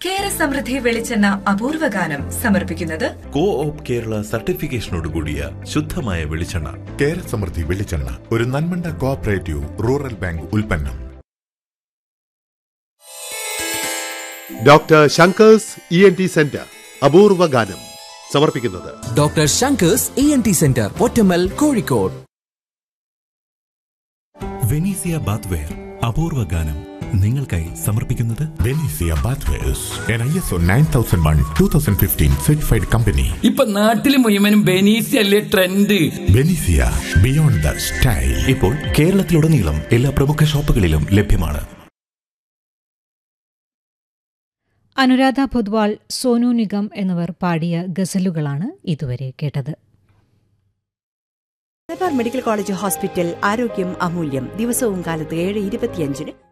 കേര സമൃദ്ധി വെളിച്ചെണ്ണ അപൂർവ ഗാനം സമർപ്പിക്കുന്നത് കോ ഓപ്പ് കേരള സർട്ടിഫിക്കേഷനോട് കൂടിയ ശുദ്ധമായ വെളിച്ചെണ്ണ കേര സമൃദ്ധി വെളിച്ചെണ്ണ ഒരു നന്മണ്ട കോഓപ്പറേറ്റീവ് റൂറൽ ബാങ്ക് ഉൽപ്പന്നം doctor Shankers E N T centre അപൂർവ ഗാനം സമർപ്പിക്കുന്നത് doctor Shankers E N T centre Pottammal Kozhikode Venezia bathware അപൂർവ ഗാനം നിങ്ങൾക്കായി സമർപ്പിക്കുന്നത് Venezia bathwares an I S O nine thousand one two thousand fifteen certified company ഇപ്പൊ നാട്ടില് മുഴുവനും ബെനീസി അല്ലേ trend Venezia beyond the style ഇപ്പോൾ കേരളത്തിലുടനീളം എല്ലാ പ്രമുഖ ഷോപ്പുകളിലും ലഭ്യമാണ് അനുരാധ പൊദ്വാൾ സോനു നിഗം എന്നിവർ പാടിയ ഗസലുകളാണ് ഇതുവരെ കേട്ടത് മലബാർ മെഡിക്കൽ കോളേജ് ഹോസ്പിറ്റൽ ആരോഗ്യം അമൂല്യം ദിവസവും കാലത്ത് ഏഴ് ഇരുപത്തിയഞ്ചിന്